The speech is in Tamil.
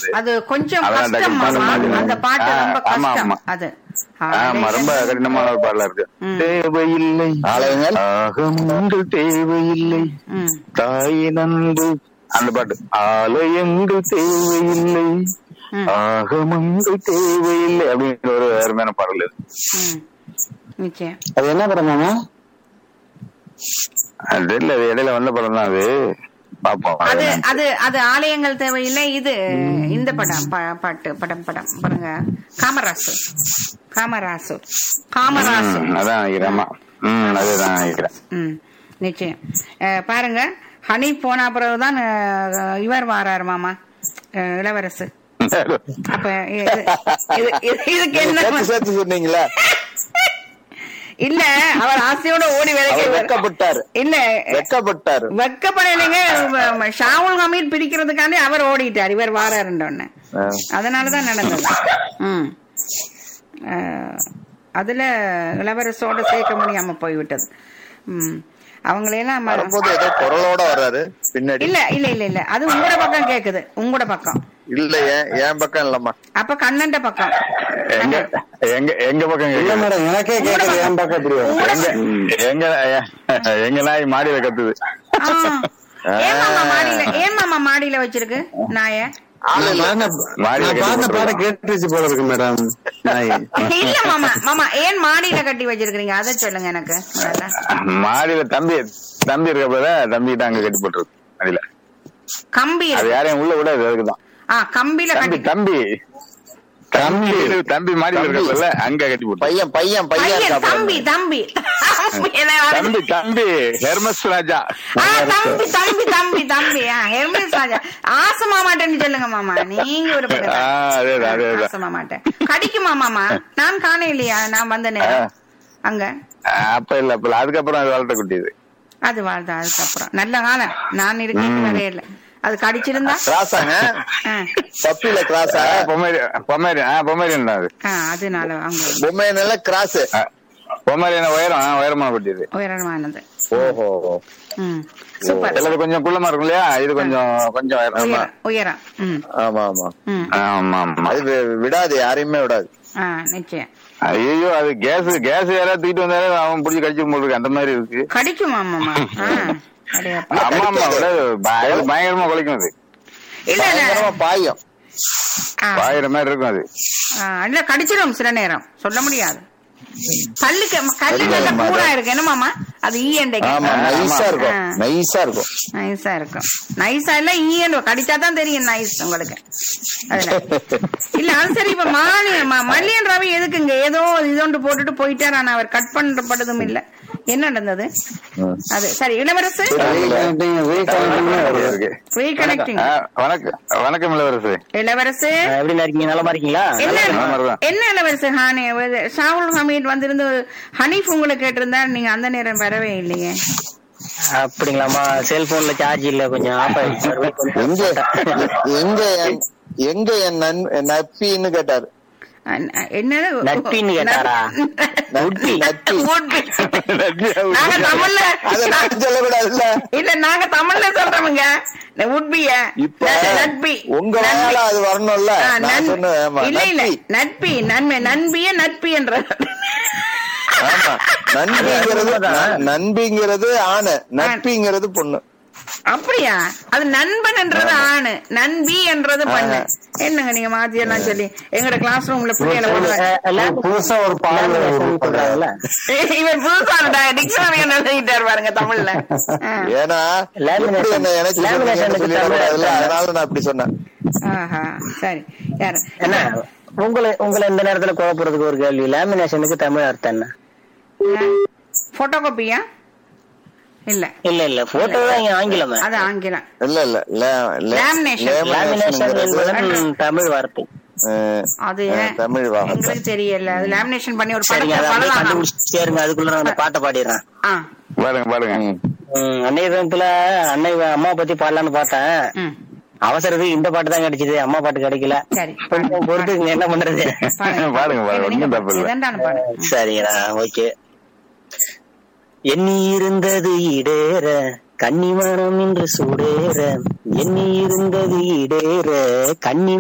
வருது அது கொஞ்சம் அதான் கஷ்டம் டக்குனு மாமா பாட அந்த பாட்டு ஆ, ரொம்ப ஆமா, கஷ்டம் ஆமா. அது ஆ, ஆமா ரொம்ப லேசா- கடினமான ஒரு பாடலா இருக்கு ம். தேவையில்லை ஆலயங்கள் ஆகமங்கள் தேவையில்லை ம் தாயின் அன்பு அந்த பாட்டு ஆலயங்கள் தேவையில்லை ம். ஆகமங்கள் தேவையில்லை அப்படிங்கிற ஒரு அருமையான பாடல் இது ம் நிச்சயம் அது என்ன படம் மாமா அது இல்ல அது இடையில வந்த படம் தான் அது பாப்போம் அது அது அது அது ஆலயங்கள் தேவையில்லை இது இந்த படம் பா- பாட்டு படம் படம் பாருங்க காமராசு காமராசு காமராசு ம், அதான் நினைக்கிறேன் ஆமா. ம் அதுதான் நினைக்கிறேன் ம் நிச்சயம் அஹ், பாருங்க ஹனி போன பிறகுதான் அஹ், இவர் வாராரு மாமா அஹ், இளவரசு அப்ப இது- இது- இது- இதுக்கு சேர்த்து என்ன சேர்த்து சொன்னீங்களா இல்ல அவர் ஆசையோட ஓடி அவர் விலைக்கு வெக்கப்பட்டாரு இல்ல வெக்கப்பட்டாரு வெக்கப்படலைங்க ம- ஷாவுல் ஹமீத் பிடிக்கிறதுக்காண்டி அவர் ஓடிட்டார் இவர் வாராருன்றோன்னு ஆ. அதனாலதான் நடந்தது ம் அஹ், அதுல இளவரசோட சேர்க்க முடியாம போய்விட்டது ம் அவங்களையெல்லாம் ம- வரும்போது ஏதோ குரலோட வர்றாரு பின்னாடி இல்ல இல்ல இல்ல இல்ல அது உங்களோட பக்கம் கேக்குது உங்களோட பக்கம் இல்ல ஏன் என் பக்கம் இல்லம்மா அப்ப கண்ணன்ட பக்கம் எங்க எங்க எங்க பக்கம் இல்ல கேக்குது? மேடம் எனக்கே கேக்குது என் பக்கம் இப்படி வரும் உங்களோட எங்க எங்க எங்க நாய் மாடியில கத்துது ஆ. ஏன் மாமா மாடியில ஏன் மாமா மாடியில வச்சிருக்கு நாய மாடியில கட்டி போட்டுருக்கோம். கேட்டுச்சு போல இருக்கு மேடம் இல்ல மாமா மாமா ஏன் மாடியில கட்டி வச்சிருக்கீங்க அதை சொல்லுங்க எனக்கு முதல்ல. மாடியில தம்பி தம்பி இருக்கப்ப தம்பி அங்க கட்டி போட்டுருக்கு மாடியில கம்பி அது இருக்கு. யாரையும் உள்ள விடாது அதுக்குதான் ஆ கம்பியில தம்பி கட்டி தம்பி தம்பி தம்பி மாடியில இருக்கப்பல அங்க கட்டி போட்டு பையன் பையன் பையன் பையன் இருக்கா தம்பி தம்பி தம்பி, என்ன வருது? தம்பி தம்பி ஹெர்மஸ் ராஜா ஆ, தம்பி தம்பி தம்பி தம்பி ஆ, ஹெர்மிஸ் ராஜா ஆசமா மாட்டேன்னு சொல்லுங்க மாமா நீங்க ஒரு ஆ, அதேதான், அதேதான். ஆசமா மாட்டேன் கடிக்குமா மாமா நான் காண இல்லையா நான் வந்த நேரம் அங்க அப்ப இல்ல அப்ப இல்ல. அதுக்கப்புறம் அது வளர்த்த குட்டி இது அது வாழ்தான் அதுக்கப்புறம் நல்ல காலம் நான் இருக்கேன் வரவே இல்லை அது கடிச்சிருந்தா கிராஸாங்க ஆ, பப்பில கிராஸா பொம்மேரியன் பொம்மேரியன் ஆ பொம்மேரியன் தான் அது ஆ, அதனால அங்க பொம்மையினால கிராஸ் ஆ, பொம்மேரியன் உயரம் ஆ, உயரமான குட்டி இது உயரமானது ஓஹோ ம் சூப்பர் சிலது கொஞ்சம் குள்ளமா இருக்கும் இல்லையா இது கொஞ்சம் கொஞ்சம் உயரம் உயரம் உயரம் ம் ஆமா ஆமா ம் ஆமா ஆமா அது வி- விடாது யாரையுமே விடாது ஆ நிச்சயம் ஐயோ அது கேஸ் கேஸ் யாராவது தூக்கிட்டு வந்தாலே அவன் பிடிச்சி கடிச்சு போட்டுருக்கு அந்த மாதிரி இருக்கு கடிக்குமா மாமா ஆ அடையப்பா. ஆமா ஆமா விட பய- பயங்கரமா குலைக்கும் அது இல்ல இல்ல பயங்கரமா பாயும் ஆ, பாயிற மாதிரி இருக்கும் அது ஆ, இல்ல கடிச்சிடும் சில நேரம் சொல்ல முடியாது பல்லுக்கு கல்லு நல்ல கூடா இருக்கு என்ன மாமா அது ஈயண்டைக்கு ஆமா நைஸா இருக்கும் ஆ. நைஸா இருக்கும் நைஸா இருக்கும் நைஸா இல்ல ஈயன் கடிச்சா தான் தெரியும் நைஸ் உங்களுக்கு அதுல இல்ல அது சரி இப்ப மாணி ம- மல்லியன் ரவி எதுக்குங்க ஏதோ இதொண்டு போட்டுட்டு போயிட்டார் ஆனா அவர் கட் பண்ணப்பட்டதும் இல்ல என்ன நடந்தது அது சரி இளவரசு இருக்கு ரீகனெக்டிங் ஆ, வணக்கம் வணக்கம் இளவரசு இளவரசு எப்படி இருக்கீங்க நலமா இருக்கீங்களா என்ன நல்லா இருக்கேன். என்ன இளவரசு ஹானி ஷாவுல் ஹமீத் வந்திருந்து ஹனீஃப் உங்களை கேட்டிருந்தார் நீங்க அந்த நேரம் வரவே இல்லையே அப்படிங்களாமா செல்போன்ல சார்ஜ் இல்ல கொஞ்சம் ஆஃப் ஆயிடுச்சு எங்க எங்க என்- எங்க என் நன் நப்பின்னு கேட்டாரு அஹ் என்னது நட்பின்னு கேட்டாரா? நட்பி நட்பி உட்பி. நாங்க தமிழ்ல அத நான் சொல்லக்கூடாதுல்ல இல்ல நாங்க தமிழ்ல சொல்றோமுங்க இந்த உட்பிய இப்ப ந- நட்பி உங்க நன்பி. வாயால அது வரணும்ல ஆ, நான் நன்- சொன்னேன் ஆமா, இல்ல இல்ல நட்பி. நட்பி நன்மை நண்பிய நட்பி என்ற ஆமா நண்பிங்கிறது ந- நண்பிங்கிறது ஆணு நட்பிங்கிறது பொண்ணு அப்படியா அது நண்பன் என்றது ஆணு நண்பி என்றது பண்ணு என்னங்க நீங்க மாத்தி எல்லாம் சொல்லி எங்கட கிளாஸ் ரூம்ல பிள்ளைகளை போடுறாங்க புதுசா ஒரு பாடல் சொல்றாங்கல்ல இவர் புதுசா டிக்ஷனரி எழுதிட்டார் பாருங்க தமிழ்ல ஆ. ஏன்னா எப்படி என்ன எனக்கு Lamination க்கு சொல்லிடக்கூடாதுல்ல தமிழ் அதனால நான் அப்படி சொன்னேன் ஆஹா சரி யாரு என்ன உங்களை உங்களை இந்த நேரத்துல குழப்பறதுக்கு ஒரு கேள்வி லேமினேஷனுக்கு தமிழ் அர்த்தம் என்ன போட்டோ காப்பியா இல்ல இல்ல இல்ல போட்டோ தான் இங்க ஆங்கிலமே அது ஆங்கிலம் இல்ல இல்ல லே- லே- Lamination. லேமினேஷன் laminationங்கிறது, என்பது தமிழ் வார்த்தை அஹ், அது அஹ், தமிழ் வார்த்தை எங்களுக்கு தெரியல அது லேமினேஷன் பண்ணி ஒரு சரிங்க படத்தை அதை அப்படியே படலாம் கண்டுபிடிச்சிட்டே இருங்க அதுக்குள்ள நான் அந்த பாட்டை பாடிடுறேன் ஆ பாருங்க பாருங்க ம், அன்னைய தினத்துல அன்னை அம்மா பத்தி பாடலான்னு பார்த்தேன் ம் அவசரத்துக்கு இந்த பாட்டு தான் கிடைச்சது அம்மா பாட்டு கிடைக்கல சரி கொஞ்சம் பொறுத்துக்குங்க என்ன பண்றது பாருங்க, பாருங்க, ஒண்ணும் தப்பு இல்ல. இதான்டான பாடு சரிங்கண்ணா ஓகே எண்ணி இருந்தது இடேற கன்னிமரம் இன்று சூடேற எண்ணி இருந்தது இடேற கன்னி